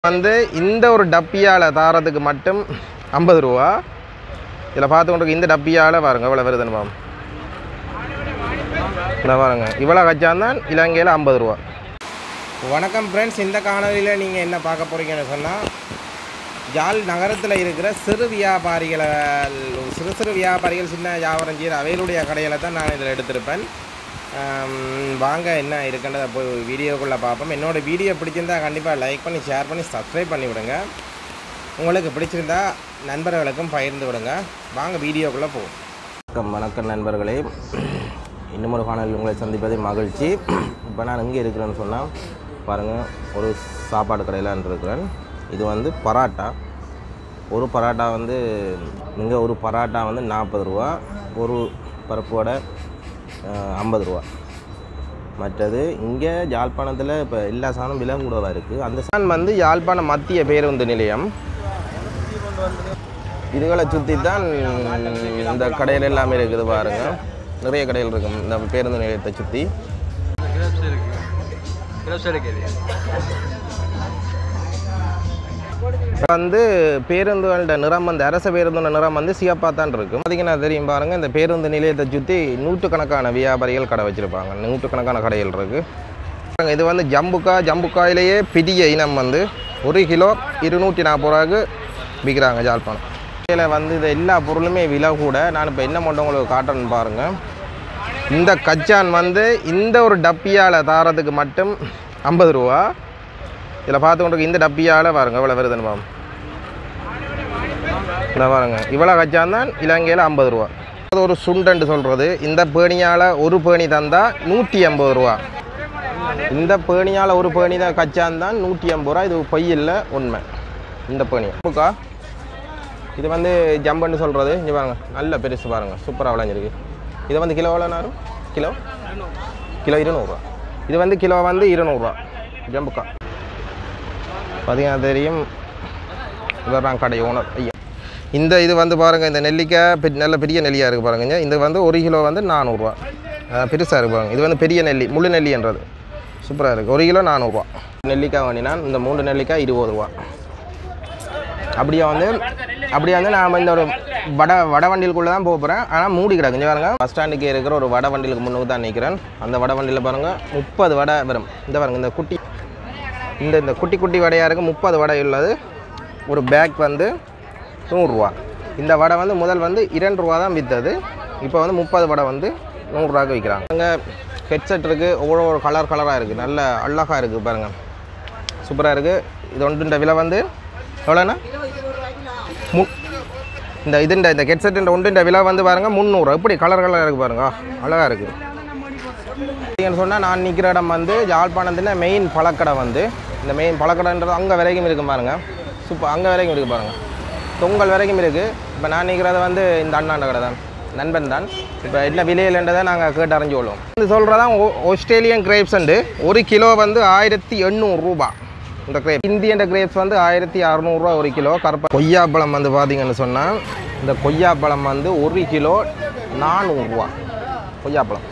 வந்து இந்த ஒரு டப்பியால் தாரத்துக்கு மட்டும் ஐம்பது ரூபா இதில் பார்த்து கொண்டு இந்த டப்பியால் பாருங்க இவ்வளோ வருதுன்னு பாருங்க இந்த பாருங்க இவ்வளோ கச்சாந்தான் இலங்கையில் ஐம்பது ரூபா வணக்கம் ஃப்ரெண்ட்ஸ் இந்த காணொலியில் நீங்கள் என்ன பார்க்க போகிறீங்கன்னு சொன்னால் யாழ் நகரத்தில் இருக்கிற சிறு வியாபாரிகளை சிறு சிறு வியாபாரிகள் சின்ன வியாபாரம் செய்கிற அவைகளுடைய கடைகளை தான் நான் இதில் எடுத்திருப்பேன் ஆம், வாங்க என்ன இருக்குன்றதை போய் வீடியோக்குள்ளே பார்ப்போம் என்னோடய வீடியோ பிடிச்சிருந்தா கண்டிப்பாக லைக் பண்ணி ஷேர் பண்ணி சப்ஸ்கிரைப் பண்ணி விடுங்க உங்களுக்கு பிடிச்சிருந்தா நண்பர்களுக்கும் பகிர்ந்து விடுங்க வாங்க வீடியோக்குள்ளே போவோம் வணக்கம் வணக்கம் நண்பர்களே இன்னும் ஒரு காணொலி உங்களை சந்திப்பதை மகிழ்ச்சி இப்போ நான் எங்கே இருக்கிறேன்னு சொன்னால் பாருங்கள் ஒரு சாப்பாடு கடையில் இருக்கிறேன் இது வந்து பராட்டா ஒரு பராட்டா வந்து இங்கே ஒரு பராட்டா வந்து நாற்பது ரூபா ஒரு பருப்பு வடை ஐம்பது ரூபா மற்றது இங்கே யாழ்ப்பாணத்தில் இப்போ எல்லா சாதனம் விலை கூடவாக இருக்குது அந்த சான் வந்து யாழ்ப்பாணம் மத்திய பேருந்து நிலையம் இதுகளை சுற்றி தான் இந்த கடையில் எல்லாமே இருக்குது பாருங்க நிறைய கடைகள் இருக்கும் இந்த பேருந்து நிலையத்தை சுற்றி கிரப்ஸ் இருக்கு கிரப்ஸ் இருக்குது வந்து பேருந்துகளோட நிறம் வந்து அரச பேருந்தோட நிறம் வந்து சிவப்பாக தான் இருக்கும் பார்த்தீங்கன்னா தெரியும் பாருங்கள் இந்த பேருந்து நிலையத்தை சுற்றி நூற்றுக்கணக்கான வியாபாரிகள் கடை வச்சுருப்பாங்க நூற்றுக்கணக்கான கடைகள் இருக்குது இது வந்து ஜம்புக்கா ஜம்புக்காயிலேயே பெரிய இனம் வந்து ஒரு கிலோ இருநூற்றி நாற்பது ரூபாய்க்கு விற்கிறாங்க ஜாழ்ப்பாணம் இதில் வந்து இது எல்லா பொருளுமே விலை கூட நான் இப்போ என்ன மட்டும் உங்களுக்கு காட்டுறேன்னு பாருங்கள் இந்த கச்சான் வந்து இந்த ஒரு டப்பியால் தாரத்துக்கு மட்டும் ஐம்பது ரூபா இதில் பார்த்து கொண்டு இந்த டப்பியால் பாருங்க இவ்வளோ வருதுன்னு பாருங்க இந்த பாருங்க இவ்வளோ கச்சான் தான் இலங்கையில் ஐம்பது ரூபா அது ஒரு சுண்டன்ட்டு சொல்கிறது இந்த பேணியால் ஒரு பேணி தந்தால் நூற்றி ஐம்பது ரூபா இந்த பேணியால் ஒரு பேணி தான் கச்சான் தான் நூற்றி ஐம்பது ரூபா இது பொய் இல்லை உண்மை இந்த பேணி புக்கா இது வந்து ஜம்பன்னு சொல்கிறது இங்கே பாருங்க நல்ல பெருசு பாருங்க சூப்பராக விளைஞ்சிருக்கு இது வந்து கிலோ எவ்வளோ நேரம் கிலோ கிலோ இருநூறுவா இது வந்து கிலோ வந்து இருநூறுவா ஜம்புக்கா பார்த்தீங்கன்னா தெரியும் இவர் தான் கடை ஓனர் ஐயா இந்த இது வந்து பாருங்கள் இந்த நெல்லிக்காய் பெ- நல்ல பெரிய நெல்லியாக இருக்குது பாருங்க இது வந்து ஒரு கிலோ வந்து நானூறுரூவா பெருசாக இருக்கு பாருங்க இது வந்து பெரிய நெல்லி முழு நெல்லின்றது சூப்பராக இருக்குது ஒரு கிலோ நானூறுரூவா நெல்லிக்காய் வாங்கினா இந்த மூணு நெல்லிக்காய் இருபது ரூபா அப்படியே வந்து அப்படியே வந்து நான் இந்த ஒரு வட வட வண்டியிலுக்குள்ளே தான் போக போகிறேன் ஆனால் மூடி கிடக்கு இங்க பாருங்க பஸ் ஸ்டாண்டுக்கு இருக்கிற ஒரு வட வண்டிலுக்கு முன்னுக்கு தான் நிற்கிறேன் அந்த வட வண்டியில் பாருங்கள் முப்பது வடை வரும் இந்த பாருங்க இந்த குட்டி இந்த இந்த குட்டி குட்டி வடையாக இருக்குது முப்பது வடை உள்ளது ஒரு பேக் வந்து நூறுரூவா இந்த வடை வந்து முதல் வந்து இரண்டு ரூபா தான் விற்றது இப்போ வந்து முப்பது வடை வந்து நூறுரூவாக்கு விற்கிறாங்க அங்கே ஹெட்செட் இருக்குது ஒவ்வொரு ஒரு கலர் கலராக இருக்குது நல்ல அழகாக இருக்குது பாருங்கள் சூப்பராக இருக்குது இது ஒன்றுன்ற விலை வந்து எவ்வளோண்ணா மு இந்த இதுண்ட இந்த ஹெட்செட்டுன்ற ஒன்றுன்ற விலை வந்து பாருங்கள் முந்நூறு இப்படி கலர் கலராக இருக்குது பாருங்க அழகாக இருக்குது பார்த்தீங்கன்னு சொன்னால் நான் நிற்கிற இடம் வந்து யாழ்ப்பாணத்தில் மெயின் பழக்கடை வந்து இந்த மெயின் பழக்கடைன்றது அங்கே வரைக்கும் இருக்கு பாருங்க சூப்பர் அங்கே வரைக்கும் இருக்குது பாருங்க தொங்கல் வரைக்கும் இருக்குது இப்போ நான் நிற்கிறது வந்து இந்த அண்ணாண்ட கடை தான் நண்பன் தான் இப்போ என்ன விலையிலன்றதை நாங்கள் கேட்டு அறிஞ்சு கொள்வோம் இது சொல்கிறதான் ஆஸ்திரேலியன் கிரேப்ஸ் வந்து ஒரு கிலோ வந்து ஆயிரத்தி எண்ணூறு ரூபா இந்த கிரேப் இந்தியன் கிரேப்ஸ் வந்து ஆயிரத்தி அறநூறுரூவா ஒரு கிலோ கருப்பா கொய்யாப்பழம் வந்து பார்த்தீங்கன்னு சொன்னால் இந்த கொய்யாப்பழம் வந்து ஒரு கிலோ நானூறுரூவா கொய்யாப்பழம்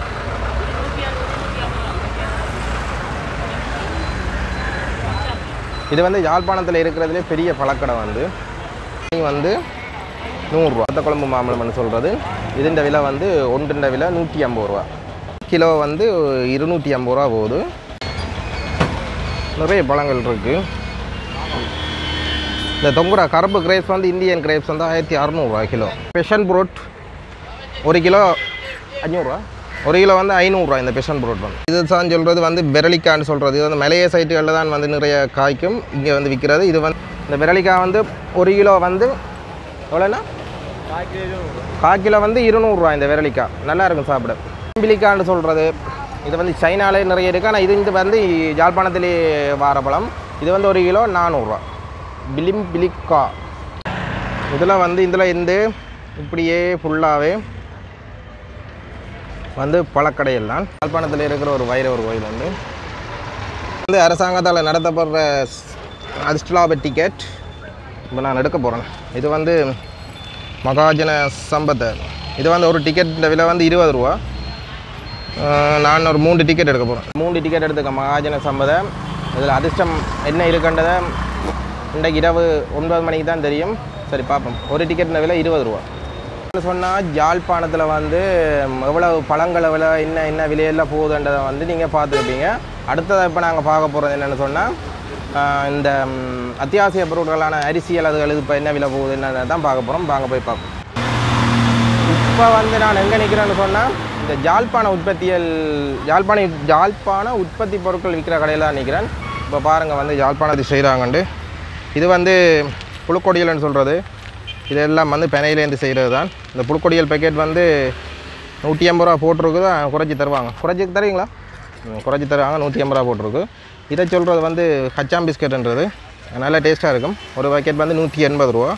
இது வந்து யாழ்ப்பாணத்தில் இருக்கிறதுலே பெரிய பழக்கடை வந்து இது வந்து நூறுரூவா வத்த குழம்பு மாம்பழம்னு சொல்கிறது இதுண்ட விலை வந்து ஒன்றுண்ட விலை நூற்றி ஐம்பது ரூபா கிலோ வந்து இருநூற்றி ஐம்பது ரூபா போகுது நிறைய பழங்கள் இருக்குது இந்த தொங்குரா கரும்பு கிரேப்ஸ் வந்து இந்தியன் கிரேப்ஸ் வந்து ஆயிரத்தி அறநூறுவா கிலோ பெஷன் புரோட் ஒரு கிலோ அஞ்சூறுரூவா ஒரு கிலோ வந்து ஐநூறுரூவா இந்த பெஷன் புரோட் வந்து இது தான் சொல்கிறது வந்து விரலிக்கான்னு சொல்கிறது இது வந்து மலைய சைட்டுகளில் தான் வந்து நிறைய காய்க்கும் இங்கே வந்து விற்கிறது இது வந்து இந்த விரலிக்காய் வந்து ஒரு கிலோ வந்து எவ்வளோண்ணா கால் கிலோ வந்து இருநூறுவா இந்த விரலிக்காய் நல்லா இருக்கும் சாப்பிட பிலிக்கான்னு சொல்கிறது இது வந்து சைனாலே நிறைய இருக்குது ஆனால் இது இந்த வந்து யாழ்ப்பாணத்திலே வார பழம் இது வந்து ஒரு கிலோ நானூறுரூவா பிலிம் பிலிக்கா இதில் வந்து இதில் இருந்து இப்படியே ஃபுல்லாகவே வந்து பழக்கடையில் தான் யாழ்ப்பாணத்தில் இருக்கிற ஒரு வைரவர் கோயில் வந்து வந்து அரசாங்கத்தால் நடத்தப்படுற அதிர்ஷ்டலாப டிக்கெட் இப்போ நான் எடுக்க போகிறேன் இது வந்து மகாஜன சம்பத்தை இது வந்து ஒரு டிக்கெட் விலை வந்து இருபது ரூபா அஹ் நான் ஒரு மூணு டிக்கெட் எடுக்க போகிறேன் மூணு டிக்கெட் எடுத்துக்க மகாஜன சம்பதை இதில் அதிர்ஷ்டம் என்ன இருக்குன்றதை இன்றைக்கு இரவு ஒன்பது மணிக்கு தான் தெரியும் சரி பார்ப்போம் ஒரு டிக்கெட் விலை இருபது ரூபா சொன்னால் ஜாழ்ப்பாணத்தில் வந்து எவ்வளவு பழங்கள் எவ்வளோ என்ன என்ன விலையெல்லாம் போகுதுன்றதை வந்து நீங்கள் பார்த்துருப்பீங்க அடுத்ததை இப்போ நாங்கள் பார்க்க போகிறது என்னென்னு சொன்னால் இந்த ம், அத்தியாவசிய பொருட்களான அரிசி அல்லதுகளுக்கு இப்போ என்ன விலை போகுது என்னதை தான் பார்க்க போகிறோம் வாங்க போய் பார்ப்போம் இப்போ வந்து நான் எங்கே நிற்கிறேன்னு சொன்னால் இந்த ஜாழ்ப்பாண உற்பத்தியல் ஜாழ்ப்பாண ஜாழ்ப்பாண உற்பத்தி பொருட்கள் விற்கிற கடையில் தான் நிற்கிறேன் இப்போ பாருங்கள் வந்து ஜாழ்ப்பாணத்து செய்கிறாங்கண்டு இது வந்து புழுக்கொடியல்னு சொல்கிறது இதெல்லாம் வந்து பெனையிலேருந்து செய்கிறது தான் இந்த புழுக்கொடியல் பேக்கெட் வந்து நூற்றி ஐம்பது ரூபா போட்டிருக்குது குறைச்சி தருவாங்க குறைச்சி தருவீங்களா ம், குறைச்சி தருவாங்க நூற்றி ஐம்பது ரூபா போட்டிருக்கு இதை சொல்கிறது வந்து கச்சாம் பிஸ்கெட்ன்றது நல்ல டேஸ்ட்டாக இருக்கும் ஒரு பேக்கெட் வந்து நூற்றி எண்பது ரூபா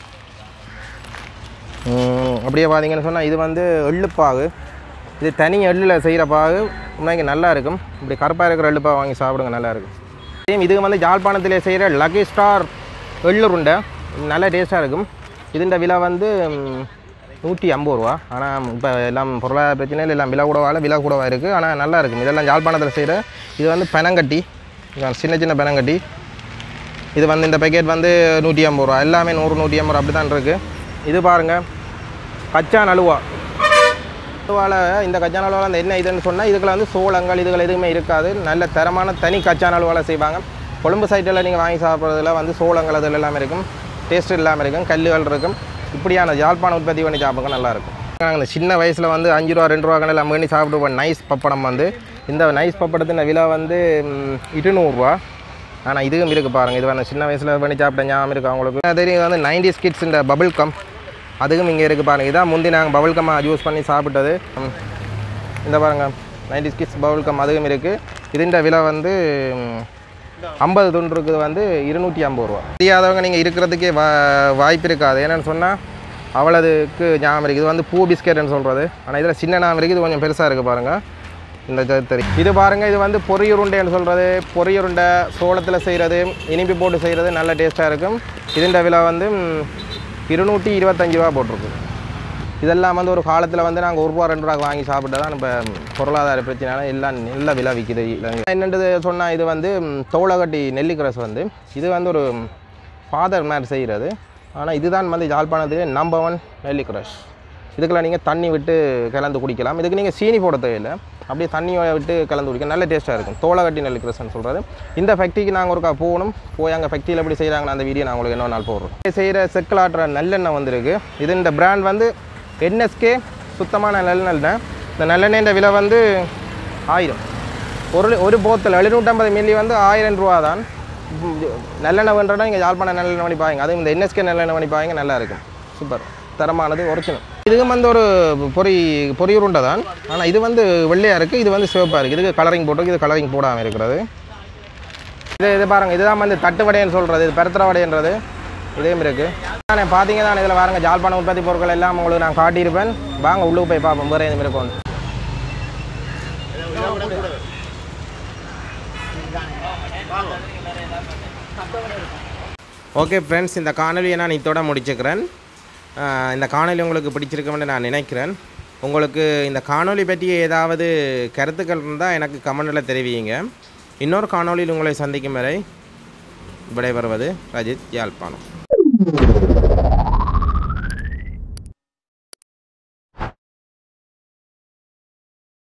ம், அப்படியே பார்த்தீங்கன்னு சொன்னால் இது வந்து எள்ளுப்பாகு இது தனி எள்ளில் செய்கிற பாகு உண்மைக்கு நல்லா இருக்கும் இப்படி கருப்பாக இருக்கிற எள்ளுப்பாகு வாங்கி சாப்பிடுங்க நல்லா இருக்கும் சேம் இது வந்து ஜாழ்ப்பாணத்தில் செய்கிற லக்கி ஸ்டார் எள்ளுருண்டை இது நல்ல டேஸ்ட்டாக இருக்கும் இதுண்ட விலை வந்து ம், நூற்றி ஐம்பது ரூபா ஆனால் இப்போ எல்லாம் பொருளாதார பிரச்சனையில் எல்லாம் விலை கூடவால விலை கூடவா இருக்குது ஆனால் நல்லா இருக்கும் இதெல்லாம் ஜாழ்ப்பாணத்தில் செய்கிற இது வந்து பெனங்கட்டி இது சின்ன சின்ன பெனங்கட்டி இது வந்து இந்த பேக்கெட் வந்து நூற்றி ஐம்பது ரூபா எல்லாமே நூறு நூற்றி ஐம்பது ரூபா அப்படி தான் இருக்குது இது பாருங்கள் கச்சா நழுவா நழுவால இந்த கச்சா நழுவால அந்த என்ன இதுன்னு சொன்னால் இதுக்குள்ள வந்து சோளங்கள் இதுகள் எதுவுமே இருக்காது நல்ல தரமான தனி கச்சா நழுவால செய்வாங்க கொழும்பு சைட்டில் நீங்கள் வாங்கி சாப்பிட்றதுல வந்து சோளங்கள் அதில் எல்லாமே இருக்கும் டேஸ்ட் இல்லாமல் இருக்கும் கல்லுகள் இருக்கும் இப்படியான யாழ்ப்பாண உற்பத்தி பண்ணி சாப்பிடுங்க நல்லா இருக்கும் நாங்கள் இந்த சின்ன வயசில் வந்து அஞ்சு ரூபா ரெண்டு ரூபா கணக்கில் நம்ம பண்ணி சாப்பிடுவோம் நைஸ் பப்படம் வந்து இந்த நைஸ் பப்படத்தின் விலை வந்து ம், இருநூறுவா ஆனால் இதுவும் இருக்குது பாருங்கள் இது வந்து சின்ன வயசில் பண்ணி சாப்பிட்ட ஞாபகம் இருக்குது அவங்களுக்கு தெரியும் வந்து நைன்டி ஸ்கிட்ஸ் இந்த பபிள் கம் அதுவும் இங்கே இருக்குது பாருங்கள் இதான் முந்தி நாங்கள் பபிள் கம்மாக யூஸ் பண்ணி சாப்பிட்டது ம். இந்த பாருங்கள் நைன்டி ஸ்கிட்ஸ் பபிள் கம் அதுவும் இருக்குது இதுன்ற விலை வந்து ம், ஐம்பது துண்டு இருக்குது வந்து இருநூற்றி ஐம்பது ரூபா தெரியாதவங்க நீங்கள் இருக்கிறதுக்கே வா வாய்ப்பு இருக்காது என்னென்னு சொன்னால் அவ்வளோதுக்கு ஞாபகம் இருக்குது இது வந்து பூ பிஸ்கெட்னு சொல்கிறது ஆனால் இதில் சின்ன ஞாபகம் இருக்குது இது கொஞ்சம் பெருசாக இருக்குது பாருங்கள் இந்த ஜத்தரி இது பாருங்கள் இது வந்து பொரியுருண்டைன்னு சொல்கிறது பொரியுருண்டை சோளத்தில் செய்கிறது இனிப்பு போட்டு செய்கிறது நல்ல டேஸ்ட்டாக இருக்கும் இதுன்ற விலை வந்து ம், இருநூற்றி இருபத்தஞ்சி ரூபா போட்டிருக்கு இதெல்லாம் வந்து ஒரு காலத்தில் வந்து நாங்கள் ஒரு ரூபா ரெண்டு ரூபா வாங்கி சாப்பிட்டு தான் இப்போ பொருளாதார பிரச்சனைனால எல்லாம் நல்ல விலை விற்கிது என்னென்றது சொன்னால் இது வந்து ம், தோளகட்டி நெல்லிக்கிரஸ் வந்து இது வந்து ஒரு ஃபாதர் மாதிரி செய்கிறது ஆனால் இதுதான் வந்து யாழ்ப்பாணத்திலே நம்பர் ஒன் நெல்லிக்கிரஸ் இதுக்கெல்லாம் நீங்கள் தண்ணி விட்டு கலந்து குடிக்கலாம் இதுக்கு நீங்கள் சீனி போட தேவையில்லை அப்படியே தண்ணியோட விட்டு கலந்து குடிக்க நல்ல டேஸ்ட்டாக இருக்கும் தோளகட்டி நெல்லிக்கிரஸ்ன்னு சொல்கிறது இந்த ஃபேக்ட்ரிக்கு நாங்கள் ஒருக்கா போகணும் போய் அங்கே ஃபேக்ட்ரியில் எப்படி செய்கிறாங்கன்னு அந்த வீடியோ நான் உங்களுக்கு இன்னொரு நாள் போடுறோம் செய்கிற செக்கலாட்டுற நல்லெண்ணெய் வந்திருக்கு இது இந்த பிராண்ட் வந்து என்எஸ்கே சுத்தமான நல்லெண்ணெய் இந்த நல்லெண்ணெய்ன்ற விலை வந்து ஆயிரம் ஒரு ஒரு போத்தல் எழுநூற்றம்பது மில்லி வந்து ஆயிரம் ரூபா தான் ம், நல்லெண்ணெய் வேண்டா இங்கே யாழ்ப்பாணம் நல்லெண்ணெய் பண்ணி பாருங்க அதுவும் இந்த என்எஸ்கே நல்லெண்ணெய் பண்ணி பாருங்க நல்லா இருக்கும் சூப்பர் தரமானது ஒரிஜினல் இதுவும் வந்து ஒரு பொரி பொரியுருண்டை தான் ஆனால் இது வந்து வெள்ளையாக இருக்குது இது வந்து சிவப்பாக இருக்குது இதுக்கு கலரிங் போட்டிருக்கு இது கலரிங் போடாமல் இருக்கிறது இது இது பாருங்க இதுதான் வந்து தட்டு வடைன்னு சொல்கிறது இது பெருத்திர வடைன்றது இதேம் இருக்குது நான் பார்த்தீங்க தான் இதில் பாருங்க ஜாழ்ப்பாணம் உற்பத்தி பொருட்கள் எல்லாம் உங்களுக்கு நான் காட்டியிருப்பேன் வாங்க உள்ளுக்கு போய் பார்ப்போம் வேறு எதுவும் இருக்கும் ஓகே ஃப்ரெண்ட்ஸ் இந்த காணொலியை நான் இதோட முடிச்சுக்கிறேன் ஆஹ் இந்த காணொலி உங்களுக்கு பிடிச்சிருக்கும்னு நான் நினைக்கிறேன் உங்களுக்கு இந்த காணொளி பற்றி ஏதாவது கருத்துக்கள் இருந்தால் எனக்கு கமெண்டில் தெரிவிங்க இன்னொரு காணொளியில் உங்களை சந்திக்கும் வரை விடைபெறுவது ரஜித் யாழ்ப்பாணம்